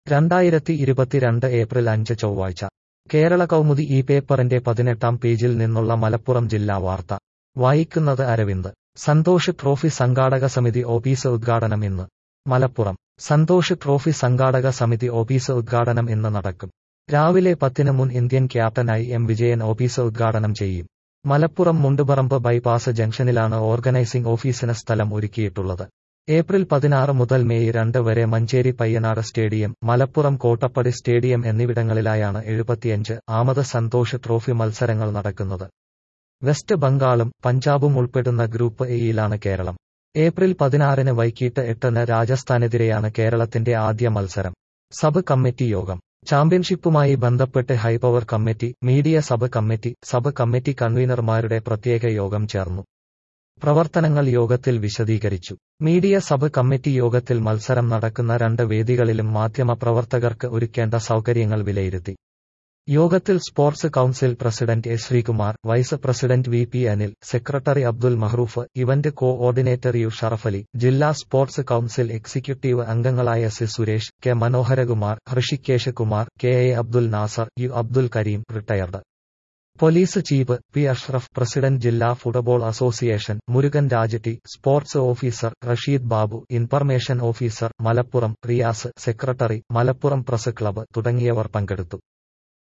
രണ്ടായിരത്തി ഇരുപത്തിരണ്ട് ഏപ്രിൽ അഞ്ച് ചൊവ്വാഴ്ച കേരള കൗമുദി ഈ പേപ്പറിന്റെ പതിനെട്ടാം പേജിൽ നിന്നുള്ള മലപ്പുറം ജില്ലാ വാർത്ത വായിക്കുന്നത് അരവിന്ദ് സന്തോഷ് ട്രോഫി സംഘാടക സമിതി ഓഫീസ് ഉദ്ഘാടനം ഇന്ന് മലപ്പുറം സന്തോഷ് ട്രോഫി സംഘാടക സമിതി ഓഫീസ് ഉദ്ഘാടനം ഇന്ന് നടക്കും രാവിലെ പത്തിന് മുൻ ഇന്ത്യൻ ക്യാപ്റ്റനായി എം വിജയൻ ഓഫീസ് ഉദ്ഘാടനം ചെയ്യും മലപ്പുറം മുണ്ടുപറമ്പ് ബൈപ്പാസ് ജംഗ്ഷനിലാണ് ഓർഗനൈസിംഗ് ഓഫീസിന് സ്ഥലം ഒരുക്കിയിട്ടുള്ളത് ഏപ്രിൽ പതിനാറ് മുതൽ മെയ് രണ്ട് വരെ മഞ്ചേരി പയ്യനാട് സ്റ്റേഡിയം മലപ്പുറം കോട്ടപ്പടി സ്റ്റേഡിയം എന്നിവിടങ്ങളിലായാണ് എഴുപത്തിയഞ്ച് ആമത് സന്തോഷ് ട്രോഫി മത്സരങ്ങൾ നടക്കുന്നത് വെസ്റ്റ് ബംഗാളും പഞ്ചാബും ഉൾപ്പെടുന്ന ഗ്രൂപ്പ് എയിലാണ് കേരളം ഏപ്രിൽ പതിനാറിന് വൈകിട്ട് എട്ടിന് രാജസ്ഥാനെതിരെയാണ് കേരളത്തിന്റെ ആദ്യ മത്സരം സബ് കമ്മിറ്റി യോഗം ചാമ്പ്യൻഷിപ്പുമായി ബന്ധപ്പെട്ട് high power committee media sub committee sub committee കൺവീനർമാരുടെ പ്രത്യേക യോഗം ചേർന്നു പ്രവർത്തനങ്ങൾ യോഗത്തിൽ വിശദീകരിച്ചു മീഡിയ സബ് കമ്മിറ്റി യോഗത്തിൽ മത്സരം നടക്കുന്ന രണ്ട് വേദികളിലും മാധ്യമപ്രവർത്തകർക്ക് ഒരുക്കേണ്ട സൗകര്യങ്ങൾ വിലയിരുത്തി യോഗത്തിൽ sports council president A Sreekumar vice president V P Anil secretary Abdul Mahroof event coordinator U Sharafali ജില്ലാ സ്പോർട്സ് കൌൺസിൽ എക്സിക്യൂട്ടീവ് അംഗങ്ങളായ C Suresh K Manoharakumar Hrishikesh Kumar K A Abdul Nasar U Abdul Kareem retired police chief P Ashraf president ജില്ലാ football association Murugan Rajetty sports officer Rasheed Babu information officer Malappuram Riyas secretary Malappuram press club തുടങ്ങിയവർ പങ്കെടുത്തു